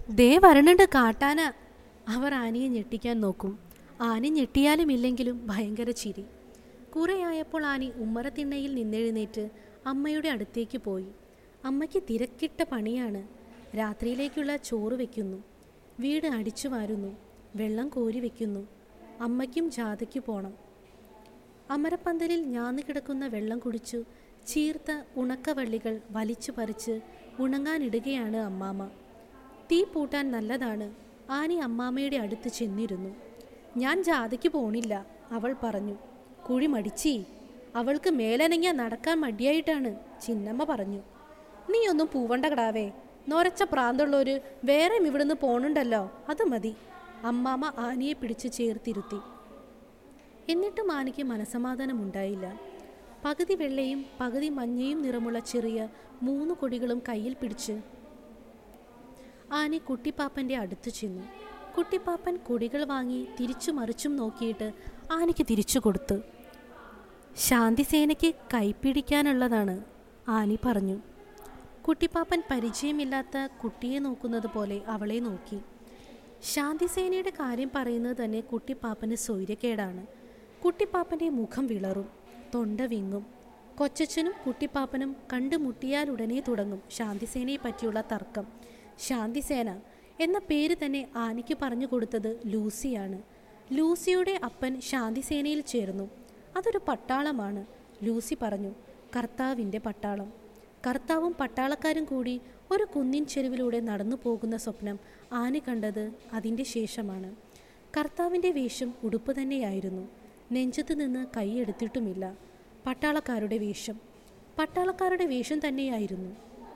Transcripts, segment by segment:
ദേ വരണുണ്ട് കാട്ടാന അവർ ആനയെ ഞെട്ടിക്കാൻ നോക്കും ആന ഞെട്ടിയാലും ഇല്ലെങ്കിലും ഭയങ്കര ചിരി കുറേയായപ്പോൾ ആനി ഉമ്മറത്തിണ്ണയിൽ നിന്നെഴുന്നേറ്റ് അമ്മയുടെ അടുത്തേക്ക് പോയി അമ്മയ്ക്ക് തിരക്കിട്ട പണിയാണ് രാത്രിയിലേക്കുള്ള ചോറ് വെക്കുന്നു വീട് അടിച്ചു വാരുന്നു വെള്ളം കോരി വെക്കുന്നു അമ്മയ്ക്കും ജാഥയ്ക്ക് പോണം അമരപ്പന്തലിൽ ഞാന്നു കിടക്കുന്ന വെള്ളം കുടിച്ചു ചീർത്ത ഉണക്കവള്ളികൾ വലിച്ചു പറിച്ച് ഉണങ്ങാനിടുകയാണ് അമ്മാമ്മ തീ പൂട്ടാൻ നല്ലതാണ് ആനി അമ്മാമ്മയുടെ അടുത്ത് ചെന്നിരുന്നു ഞാൻ ജാഥയ്ക്ക് പോണില്ല അവൾ പറഞ്ഞു കുഴി മടിച്ചി അവൾക്ക് മേലനങ്ങിയ നടക്കാൻ മടിയായിട്ടാണ് ചിന്നമ്മ പറഞ്ഞു നീ ഒന്നും പൂവണ്ട കടാവേ നൊരച്ച പ്രാന്തുള്ളൊരു വേറെയും ഇവിടുന്ന് പോണുണ്ടല്ലോ അത് മതി അമ്മാമ്മ ആനിയെ പിടിച്ച് ചേർത്തിരുത്തി എന്നിട്ടും ആനയ്ക്ക് മനസമാധാനമുണ്ടായില്ല പകുതി വെള്ളയും പകുതി മഞ്ഞയും നിറമുള്ള ചെറിയ മൂന്ന് കൊടികളും കയ്യിൽ പിടിച്ച് ആനി കുട്ടിപ്പാപ്പൻ്റെ അടുത്ത് ചെന്നു കുട്ടിപ്പാപ്പൻ കൊടികൾ വാങ്ങി തിരിച്ചു മറിച്ചും നോക്കിയിട്ട് ആനയ്ക്ക് തിരിച്ചു കൊടുത്തു ശാന്തിസേനയ്ക്ക് കൈപ്പിടിക്കാനുള്ളതാണ് ആനി പറഞ്ഞു കുട്ടിപ്പാപ്പൻ പരിചയമില്ലാത്ത കുട്ടിയെ നോക്കുന്നത് പോലെ അവളെ നോക്കി ശാന്തിസേനയുടെ കാര്യം പറയുന്നത് തന്നെ കുട്ടിപ്പാപ്പന് സ്വൈര്യക്കേടാണ് കുട്ടിപ്പാപ്പൻ്റെ മുഖം വിളറും തൊണ്ട വിങ്ങും കൊച്ചച്ഛനും കുട്ടിപ്പാപ്പനും കണ്ടുമുട്ടിയാലുടനെ തുടങ്ങും ശാന്തിസേനയെ പറ്റിയുള്ള തർക്കം ശാന്തിസേന എന്ന പേര് തന്നെ ആനിക്ക് പറഞ്ഞു കൊടുത്തത് ലൂസിയാണ് ലൂസിയുടെ അപ്പൻ ശാന്തിസേനയിൽ ചേർന്നു അതൊരു പട്ടാളമാണ് ലൂസി പറഞ്ഞു കർത്താവിൻ്റെ പട്ടാളം കർത്താവും പട്ടാളക്കാരും കൂടി ഒരു കുന്നിൻ ചെരുവിലൂടെ നടന്നു പോകുന്ന സ്വപ്നം ആനി കണ്ടത് അതിൻ്റെ ശേഷമാണ് കർത്താവിൻ്റെ വേഷം ഉടുപ്പ് തന്നെയായിരുന്നു നെഞ്ചത്ത് നിന്ന് കൈയെടുത്തിട്ടുമില്ല പട്ടാളക്കാരുടെ വേഷം പട്ടാളക്കാരുടെ വേഷം തന്നെയായിരുന്നു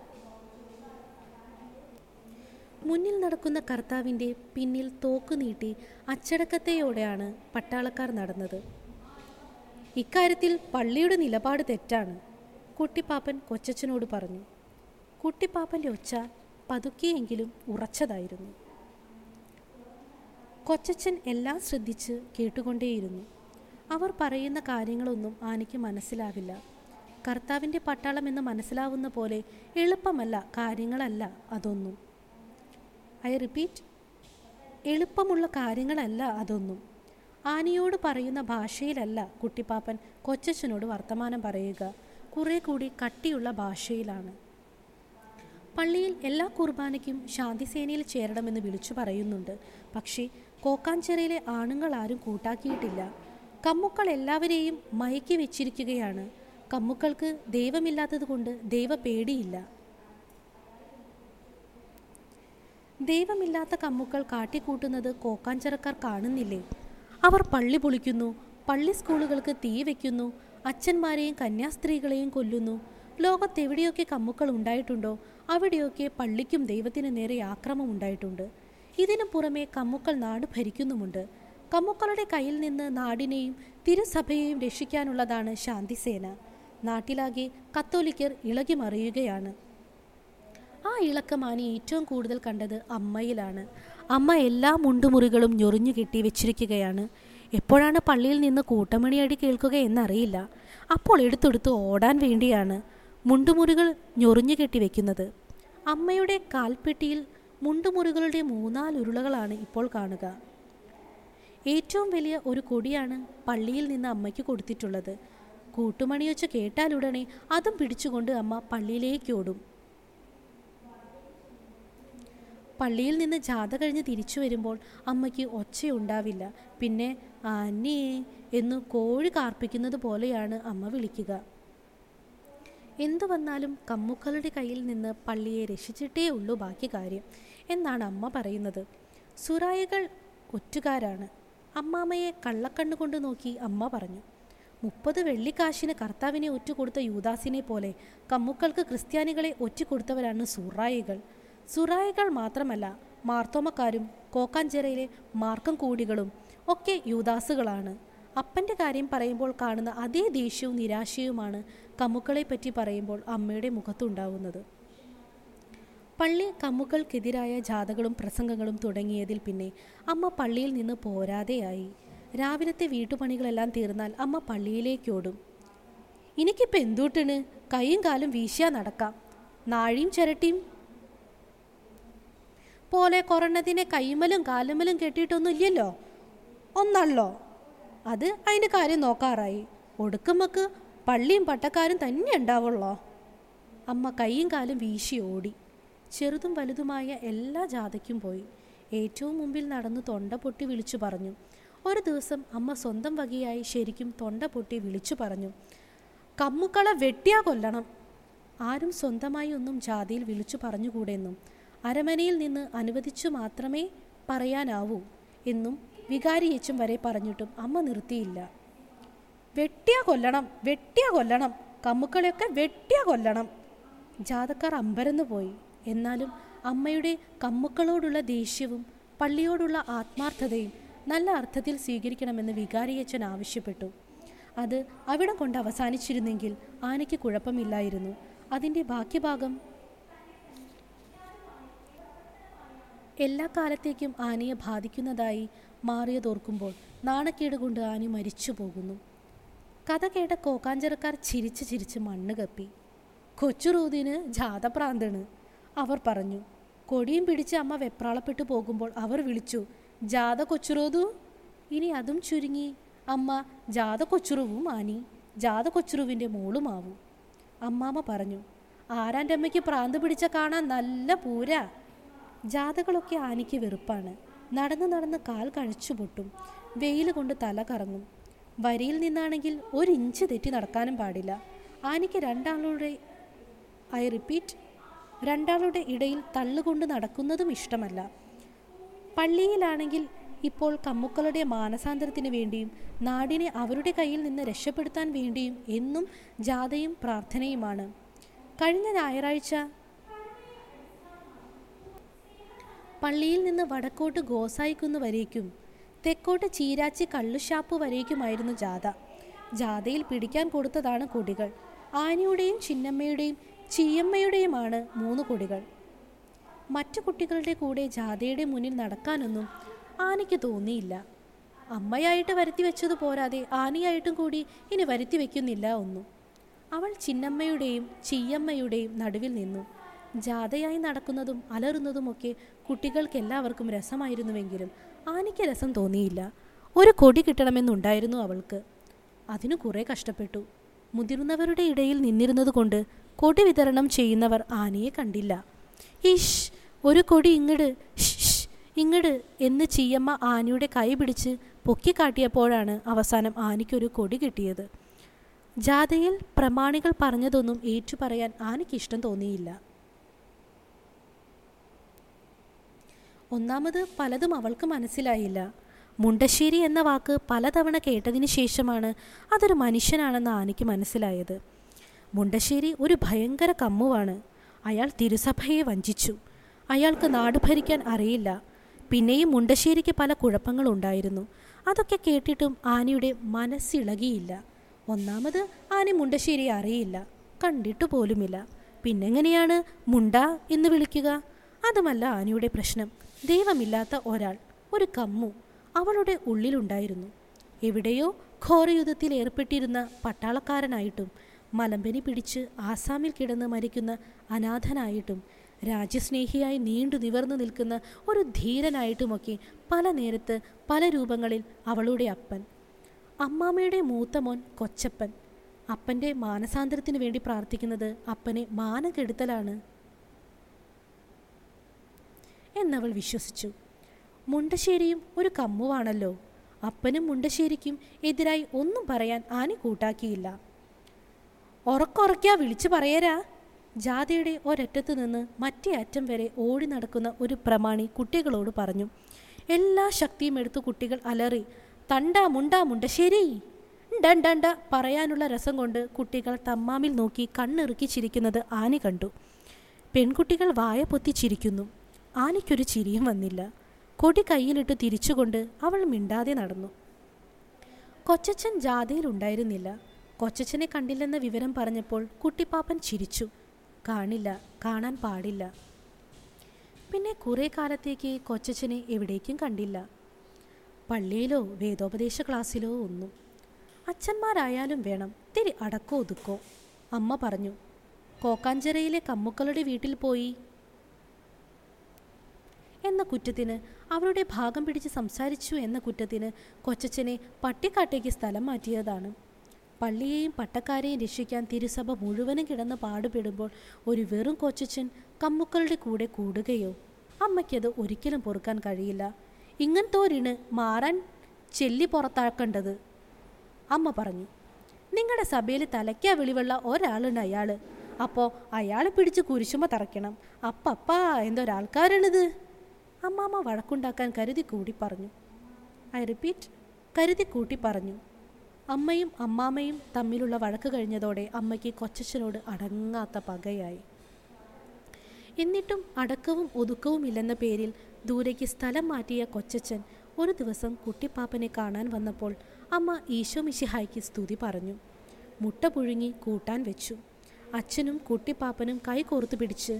മുന്നിൽ നടക്കുന്ന കർത്താവിൻ്റെ പിന്നിൽ തോക്ക് നീട്ടി അച്ചടക്കത്തെയോടെയാണ് പട്ടാളക്കാർ നടന്നത് ഇക്കാര്യത്തിൽ പള്ളിയുടെ നിലപാട് തെറ്റാണ് കുട്ടിപ്പാപ്പൻ കൊച്ചച്ഛനോട് പറഞ്ഞു കുട്ടിപ്പാപ്പൻ്റെ ഒച്ച പതുക്കെയെങ്കിലും ഉറച്ചതായിരുന്നു കൊച്ചച്ഛൻ എല്ലാം ശ്രദ്ധിച്ച് കേട്ടുകൊണ്ടേയിരുന്നു അവർ പറയുന്ന കാര്യങ്ങളൊന്നും ആനയ്ക്ക് മനസ്സിലാവില്ല കർത്താവിൻ്റെ പട്ടാളം എന്ന് മനസ്സിലാവുന്ന പോലെ എളുപ്പമല്ല കാര്യങ്ങളല്ല അതൊന്നും ഐ റിപ്പീറ്റ് എളുപ്പമുള്ള കാര്യങ്ങളല്ല അതൊന്നും ആനയോട് പറയുന്ന ഭാഷയിലല്ല കുട്ടിപ്പാപ്പൻ കൊച്ചച്ഛനോട് വർത്തമാനം പറയുക കുറെ കൂടി കട്ടിയുള്ള ഭാഷയിലാണ് പള്ളിയിൽ എല്ലാ കുർബാനയ്ക്കും ശാന്തിസേനയിൽ ചേരണമെന്ന് വിളിച്ചു പറയുന്നുണ്ട് പക്ഷേ കോക്കാഞ്ചേരയിലെ ആണുങ്ങൾ ആരും കൂട്ടാക്കിയിട്ടില്ല കമ്മുക്കൾ എല്ലാവരെയും മയക്കി വെച്ചിരിക്കുകയാണ് കമ്മുക്കൾക്ക് ദൈവമില്ലാത്തതുകൊണ്ട് ദൈവ പേടിയില്ല ദൈവമില്ലാത്ത കമ്മുക്കൾ കാട്ടിക്കൂട്ടുന്നത് കോക്കാഞ്ചിറക്കാർ കാണുന്നില്ലേ അവർ പള്ളി പൊളിക്കുന്നു പള്ളി സ്കൂളുകൾക്ക് തീ വയ്ക്കുന്നു അച്ഛന്മാരെയും കന്യാസ്ത്രീകളെയും കൊല്ലുന്നു ലോകത്തെവിടെയൊക്കെ കമ്മുക്കൾ ഉണ്ടായിട്ടുണ്ടോ അവിടെയൊക്കെ പള്ളിക്കും ദൈവത്തിന് നേരെ ആക്രമം ഉണ്ടായിട്ടുണ്ട് ഇതിനു പുറമെ കമ്മുക്കൾ നാട് ഭരിക്കുന്നുമുണ്ട് കമ്മുക്കളുടെ കയ്യിൽ നിന്ന് നാടിനെയും തിരുസഭയെയും രക്ഷിക്കാനുള്ളതാണ് ശാന്തിസേന നാട്ടിലാകെ കത്തോലിക്കർ ഇളകി മറിയുകയാണ് ആ ഇളക്കമാനി ഏറ്റവും കൂടുതൽ കണ്ടത് അമ്മയിലാണ് അമ്മ എല്ലാ മുണ്ടുമുറികളും ഞൊറിഞ്ഞു കെട്ടി വെച്ചിരിക്കുകയാണ് എപ്പോഴാണ് പള്ളിയിൽ നിന്ന് കൂട്ടമണിയടി കേൾക്കുക എന്നറിയില്ല അപ്പോൾ എടുത്തെടുത്ത് ഓടാൻ വേണ്ടിയാണ് മുണ്ടുമുറികൾ ഞൊറിഞ്ഞു കെട്ടി വെക്കുന്നത് അമ്മയുടെ കാൽപ്പെട്ടിയിൽ മുണ്ടുമുറികളുടെ മൂന്നാലുരുളകളാണ് ഇപ്പോൾ കാണുക ഏറ്റവും വലിയ ഒരു കൊടിയാണ് പള്ളിയിൽ നിന്ന് അമ്മയ്ക്ക് കൊടുത്തിട്ടുള്ളത് കൂട്ടുമണിയൊച്ച കേട്ടാലുടനെ അതും പിടിച്ചുകൊണ്ട് അമ്മ പള്ളിയിലേക്ക് ഓടും പള്ളിയിൽ നിന്ന് ജാഥ കഴിഞ്ഞ് തിരിച്ചു വരുമ്പോൾ അമ്മയ്ക്ക് ഒച്ചയുണ്ടാവില്ല പിന്നെ അന്നിയേ എന്ന് കോഴി കാർപ്പിക്കുന്നത് പോലെയാണ് അമ്മ വിളിക്കുക എന്തു വന്നാലും കമ്മുക്കളുടെ കയ്യിൽ നിന്ന് പള്ളിയെ രക്ഷിച്ചിട്ടേ ഉള്ളൂ ബാക്കി കാര്യം എന്നാണ് അമ്മ പറയുന്നത് സുറായികൾ ഒറ്റുകാരാണ് അമ്മാമ്മയെ കള്ളക്കണ്ണു കൊണ്ട് നോക്കി അമ്മ പറഞ്ഞു മുപ്പത് വെള്ളിക്കാശിന് കർത്താവിനെ ഒറ്റുകൊടുത്ത യൂദാസിനെ പോലെ കമ്മുക്കൾക്ക് ക്രിസ്ത്യാനികളെ ഒറ്റുകൊടുത്തവരാണ് സുറായികൾ സുറായികൾ മാത്രമല്ല മാർത്തോമക്കാരും കോക്കാഞ്ചിറയിലെ മാർക്കം കൂടികളും ഒക്കെ യൂദാസുകളാണ് അപ്പൻ്റെ കാര്യം പറയുമ്പോൾ കാണുന്ന അതേ ദേഷ്യവും നിരാശയുമാണ് കമ്മുക്കളെ പറ്റി പറയുമ്പോൾ അമ്മയുടെ മുഖത്തുണ്ടാവുന്നത് പള്ളി കമ്മുകൾക്കെതിരായ ജാഥകളും പ്രസംഗങ്ങളും തുടങ്ങിയതിൽ പിന്നെ അമ്മ പള്ളിയിൽ നിന്ന് പോരാതെയായി രാവിലത്തെ വീട്ടുപണികളെല്ലാം തീർന്നാൽ അമ്മ പള്ളിയിലേക്കോടും എനിക്കിപ്പോൾ എന്തൂട്ടിന് കൈയും കാലും വീശിയാ നടക്കാം നാഴിയും ചിരട്ടിയും പോലെ കൊറണതിനെ കൈമലും കാലുമലും കെട്ടിയിട്ടൊന്നും ഇല്ലല്ലോ ഒന്നല്ലോ അത് അതിൻ്റെ കാര്യം നോക്കാറായി ഒടുക്കമ്മക്ക് പള്ളിയും പട്ടക്കാരും തന്നെ ഉണ്ടാവുള്ളോ അമ്മ കൈയും കാലും വീശി ഓടി ചെറുതും വലുതുമായ എല്ലാ ജാഥയ്ക്കും പോയി ഏറ്റവും മുമ്പിൽ നടന്ന് തൊണ്ട പൊട്ടി വിളിച്ചു പറഞ്ഞു ഒരു ദിവസം അമ്മ സ്വന്തം വകയായി ശരിക്കും തൊണ്ട പൊട്ടി വിളിച്ചു പറഞ്ഞു കമ്മുക്കളെ വെട്ടിയാ കൊല്ലണം ആരും സ്വന്തമായി ഒന്നും ജാതിയിൽ വിളിച്ചു പറഞ്ഞുകൂടെന്നും അരമനയിൽ നിന്ന് അനുവദിച്ചു മാത്രമേ പറയാനാവൂ എന്നും വികാരിയച്ചും വരെ പറഞ്ഞിട്ടും അമ്മ നിർത്തിയില്ല വെട്ടിയാ കൊല്ലണം വെട്ടിയാ കൊല്ലണം കമ്മുക്കളെയൊക്കെ വെട്ടിയാ കൊല്ലണം ജാതക്കാർ അമ്പരന്നു പോയി എന്നാലും അമ്മയുടെ കമ്മുക്കളോടുള്ള ദേഷ്യവും പള്ളിയോടുള്ള ആത്മാർത്ഥതയും നല്ല അർത്ഥത്തിൽ സ്വീകരിക്കണമെന്ന് വികാരിയച്ചൻ ആവശ്യപ്പെട്ടു അത് അവിടം കൊണ്ട് അവസാനിച്ചിരുന്നെങ്കിൽ ആനയ്ക്ക് കുഴപ്പമില്ലായിരുന്നു അതിൻ്റെ ബാക്കിഭാഗം എല്ലാ കാലത്തേക്കും ആനയെ ബാധിക്കുന്നതായി മാറിയതോർക്കുമ്പോൾ നാണക്കേട് കൊണ്ട് ആന മരിച്ചു പോകുന്നു കഥ കേട്ട കോക്കാഞ്ചിറക്കാർ ചിരിച്ച് ചിരിച്ച് മണ്ണ് കപ്പി കൊച്ചുറൂതിന് ജാതപ്രാന്താണ് അവർ പറഞ്ഞു കൊടിയും പിടിച്ച് അമ്മ വെപ്രാളപ്പെട്ടു പോകുമ്പോൾ അവർ വിളിച്ചു ജാത കൊച്ചുറോതു ഇനി അതും ചുരുങ്ങി അമ്മ ജാത കൊച്ചുറുവും ആനി ജാത കൊച്ചുറുവിൻ്റെ മോളുമാവും അമ്മാമ്മ പറഞ്ഞു ആരാൻ്റെ അമ്മയ്ക്ക് പ്രാന്ത് പിടിച്ച കാണാൻ നല്ല പൂര ജാതകളൊക്കെ ആനയ്ക്ക് വെറുപ്പാണ് നടന്ന് നടന്ന് കാൽ കഴിച്ചു പൊട്ടും വെയിൽ കൊണ്ട് തല കറങ്ങും വരിയിൽ നിന്നാണെങ്കിൽ ഒരു ഇഞ്ച് തെറ്റി നടക്കാനും പാടില്ല ആനയ്ക്ക് രണ്ടാളുടെ ഐ റിപ്പീറ്റ് രണ്ടാളുടെ ഇടയിൽ തള്ളുകൊണ്ട് നടക്കുന്നതും ഇഷ്ടമല്ല പള്ളിയിലാണെങ്കിൽ ഇപ്പോൾ കമ്മുക്കളുടെ മാനസാന്തരത്തിന് വേണ്ടിയും നാടിനെ അവരുടെ കയ്യിൽ നിന്ന് രക്ഷപ്പെടുത്താൻ വേണ്ടിയും എന്നും ജാഥയും പ്രാർത്ഥനയുമാണ് കഴിഞ്ഞ ഞായറാഴ്ച പള്ളിയിൽ നിന്ന് വടക്കോട്ട് ഗോസായിക്കുന്ന് വരേക്കും തെക്കോട്ട് ചീരാച്ചി കള്ളുഷാപ്പ് വരേക്കുമായിരുന്നു ജാഥ ജാഥയിൽ പിടിക്കാൻ കൊടുത്തതാണ് കൊടികൾ ആനയുടെയും ചിന്നമ്മയുടെയും ചീയമ്മയുടെയുമാണ് മൂന്ന് കൊടികൾ മറ്റു കുട്ടികളുടെ കൂടെ ജാഥയുടെ മുന്നിൽ നടക്കാനൊന്നും ആനയ്ക്ക് തോന്നിയില്ല അമ്മയായിട്ട് വരുത്തി വെച്ചത് പോരാതെ ആനയായിട്ടും കൂടി ഇനി വരുത്തി വെക്കുന്നില്ല ഒന്നും അവൾ ചിന്നമ്മയുടെയും ചീയമ്മയുടെയും നടുവിൽ നിന്നു ജാഥയായി നടക്കുന്നതും അലറുന്നതുമൊക്കെ കുട്ടികൾക്ക് എല്ലാവർക്കും രസമായിരുന്നുവെങ്കിലും ആനയ്ക്ക് രസം തോന്നിയില്ല ഒരു കൊടി കിട്ടണമെന്നുണ്ടായിരുന്നു അവൾക്ക് അതിനു കുറേ കഷ്ടപ്പെട്ടു മുതിർന്നവരുടെ ഇടയിൽ നിന്നിരുന്നതുകൊണ്ട് കൊടി വിതരണം ചെയ്യുന്നവർ ആനയെ കണ്ടില്ല ഇഷ് ഒരു കൊടി ഇങ്ങട് ഷ്, ഷ്, ഇങ്ങട് എന്ന് ചീയമ്മ ആനയുടെ കൈ പിടിച്ച് പൊക്കിക്കാട്ടിയപ്പോഴാണ് അവസാനം ആനയ്ക്കൊരു കൊടി കിട്ടിയത് ജാഥയിൽ പ്രമാണികൾ പറഞ്ഞതൊന്നും ഏറ്റുപറയാൻ ആനയ്ക്ക് ഇഷ്ടം തോന്നിയില്ല ഒന്നാമത് പലതും അവൾക്ക് മനസ്സിലായില്ല മുണ്ടശ്ശേരി എന്ന വാക്ക് പലതവണ കേട്ടതിന് ശേഷമാണ് അതൊരു മനുഷ്യനാണെന്ന് ആനയ്ക്ക് മനസ്സിലായത് മുണ്ടശ്ശേരി ഒരു ഭയങ്കര കമ്മുവാണ് അയാൾ തിരുസഭയെ വഞ്ചിച്ചു അയാൾക്ക് നാട് ഭരിക്കാൻ അറിയില്ല പിന്നെയും മുണ്ടശ്ശേരിക്ക് പല കുഴപ്പങ്ങളുണ്ടായിരുന്നു അതൊക്കെ കേട്ടിട്ടും ആനയുടെ മനസ്സിളകിയില്ല ഒന്നാമത് ആന മുണ്ടശ്ശേരിയെ അറിയില്ല കണ്ടിട്ടു പോലുമില്ല പിന്നെങ്ങനെയാണ് മുണ്ട എന്ന് വിളിക്കുക അതുമല്ല ആനയുടെ പ്രശ്നം ദൈവമില്ലാത്ത ഒരാൾ ഒരു കമ്മു അവളുടെ ഉള്ളിലുണ്ടായിരുന്നു എവിടെയോ ഘോരയുദ്ധത്തിൽ ഏർപ്പെട്ടിരുന്ന പട്ടാളക്കാരനായിട്ടും മലമ്പനി പിടിച്ച് ആസാമിൽ കിടന്ന് മരിക്കുന്ന അനാഥനായിട്ടും രാജ്യസ്നേഹിയായി നീണ്ടു നിവർന്നു നിൽക്കുന്ന ഒരു ധീരനായിട്ടുമൊക്കെ പല നേരത്ത് പല രൂപങ്ങളിൽ അവളുടെ അപ്പൻ അമ്മാമ്മയുടെ മൂത്ത മോൻ കൊച്ചപ്പൻ അപ്പൻ്റെ മാനസാന്തരത്തിന് വേണ്ടി പ്രാർത്ഥിക്കുന്നത് അപ്പനെ മാനം കെടുത്തലാണ് എന്നവൾ വിശ്വസിച്ചു മുണ്ടശ്ശേരിയും ഒരു കമ്മുവാണല്ലോ അപ്പനും മുണ്ടശ്ശേരിക്കും എതിരായി ഒന്നും പറയാൻ ആനി കൂട്ടാക്കിയില്ല ഉറക്കുറയ്ക്കാ വിളിച്ചു പറയരാ ജാഥയുടെ ഒരറ്റത്തു നിന്ന് മറ്റേ അറ്റം വരെ ഓടി നടക്കുന്ന ഒരു പ്രമാണി കുട്ടികളോട് പറഞ്ഞു എല്ലാ ശക്തിയും എടുത്തു കുട്ടികൾ അലറി തണ്ടാ മുണ്ടാ മുണ്ടശ്ശേരി ഡണ്ടണ്ട പറയാനുള്ള രസം കൊണ്ട് കുട്ടികൾ തമ്മാമിൽ നോക്കി കണ്ണിറുക്കി ചിരിക്കുന്നത് ആനി കണ്ടു പെൺകുട്ടികൾ വായ പൊത്തി ചിരിക്കുന്നു ആനയ്ക്കൊരു ചിരിയും വന്നില്ല കൊടി കയ്യിലിട്ട് തിരിച്ചുകൊണ്ട് അവൾ മിണ്ടാതെ നടന്നു കൊച്ചച്ഛൻ ജാഥയിലുണ്ടായിരുന്നില്ല കൊച്ചച്ഛനെ കണ്ടില്ലെന്ന വിവരം പറഞ്ഞപ്പോൾ കുട്ടിപ്പാപ്പൻ ചിരിച്ചു കാണില്ല കാണാൻ പാടില്ല പിന്നെ കുറേ കാലത്തേക്ക് കൊച്ചച്ഛനെ എവിടേക്കും കണ്ടില്ല പള്ളിയിലോ വേദോപദേശ ക്ലാസ്സിലോ ഒന്നും അച്ഛന്മാരായാലും വേണം തിരി അടക്കോ ഒതുക്കോ അമ്മ പറഞ്ഞു കോക്കാഞ്ചിറയിലെ കമ്മുക്കളുടെ വീട്ടിൽ പോയി എന്ന കുറ്റത്തിന് അവരുടെ ഭാഗം പിടിച്ച് സംസാരിച്ചു എന്ന കുറ്റത്തിന് കൊച്ചച്ഛനെ പട്ടിക്കാട്ടേക്ക് സ്ഥലം മാറ്റിയതാണ് പള്ളിയെയും പട്ടക്കാരെയും രക്ഷിക്കാൻ തിരുസഭ മുഴുവനും കിടന്ന് പാടുപെടുമ്പോൾ ഒരു വെറും കൊച്ചച്ഛൻ കമ്മുക്കളുടെ കൂടെ കൂടുകയോ അമ്മയ്ക്കത് ഒരിക്കലും പൊറുക്കാൻ കഴിയില്ല ഇങ്ങനത്തോരിന് മാറാൻ ചെല്ലി പുറത്താക്കേണ്ടത് അമ്മ പറഞ്ഞു നിങ്ങളുടെ സഭയിൽ തലയ്ക്കാ വിളിവുള്ള ഒരാളുണ്ട് അയാൾ അപ്പോൾ അയാളെ പിടിച്ച് കുരിശുമ തറയ്ക്കണം അപ്പപ്പാ എന്തൊരാൾക്കാരാണിത് അമ്മാമ്മ വഴക്കുണ്ടാക്കാൻ കരുതി കൂടി പറഞ്ഞു ഐ റിപ്പീറ്റ് കരുതി കൂട്ടി പറഞ്ഞു അമ്മയും അമ്മാമ്മയും തമ്മിലുള്ള വഴക്ക് കഴിഞ്ഞതോടെ അമ്മയ്ക്ക് കൊച്ചച്ഛനോട് അടങ്ങാത്ത പകയായി എന്നിട്ടും അടക്കവും ഒതുക്കവും ഇല്ലെന്ന പേരിൽ ദൂരേക്ക് സ്ഥലം മാറ്റിയ കൊച്ചച്ഛൻ ഒരു ദിവസം കുട്ടിപ്പാപ്പനെ കാണാൻ വന്നപ്പോൾ അമ്മ ഈശോ മിശിഹായ്ക്ക് സ്തുതി പറഞ്ഞു മുട്ട പുഴുങ്ങി കൂട്ടാൻ വെച്ചു അച്ഛനും കുട്ടിപ്പാപ്പനും കൈ കോർത്തു പിടിച്ച്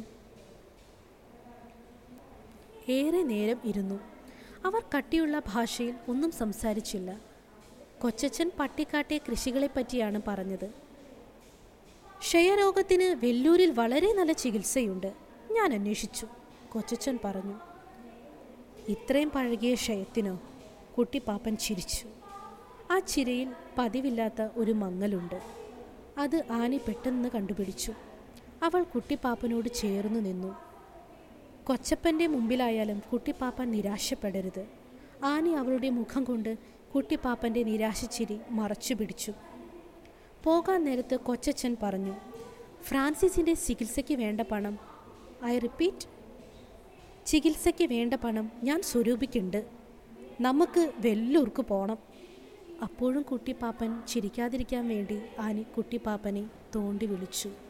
ഏറെ നേരം ഇരുന്നു അവർ കട്ടിയുള്ള ഭാഷയിൽ ഒന്നും സംസാരിച്ചില്ല കൊച്ചച്ഛൻ പട്ടിക്കാട്ടെ കൃഷികളെപ്പറ്റിയാണ് പറഞ്ഞത് ക്ഷയരോഗത്തിന് വെല്ലൂരിൽ വളരെ നല്ല ചികിത്സയുണ്ട് ഞാൻ അന്വേഷിച്ചു കൊച്ചച്ഛൻ പറഞ്ഞു ഇത്രയും പഴകിയ ക്ഷയത്തിനോ കുട്ടിപ്പാപ്പൻ ചിരിച്ചു ആ ചിരയിൽ പതിവില്ലാത്ത ഒരു മങ്ങലുണ്ട് അത് ആനി പെട്ടെന്ന് കണ്ടുപിടിച്ചു അവൾ കുട്ടിപ്പാപ്പനോട് ചേർന്നു നിന്നു കൊച്ചപ്പൻ്റെ മുമ്പിലായാലും കുട്ടിപ്പാപ്പൻ നിരാശപ്പെടരുത് ആനി അവളുടെ മുഖം കൊണ്ട് കുട്ടിപ്പാപ്പൻ്റെ നിരാശച്ചിരി മറച്ചു പിടിച്ചു പോകാൻ നേരത്ത് കൊച്ചച്ഛൻ പറഞ്ഞു ഫ്രാൻസിസിൻ്റെ ചികിത്സയ്ക്ക് വേണ്ട പണം ഐ റിപ്പീറ്റ് ചികിത്സയ്ക്ക് വേണ്ട പണം ഞാൻ സ്വരൂപിക്കുന്നുണ്ട് നമുക്ക് വെല്ലൂർക്ക് പോണം അപ്പോഴും കുട്ടിപ്പാപ്പൻ ചിരിക്കാതിരിക്കാൻ വേണ്ടി ആനി കുട്ടിപ്പാപ്പനെ തോണ്ടി വിളിച്ചു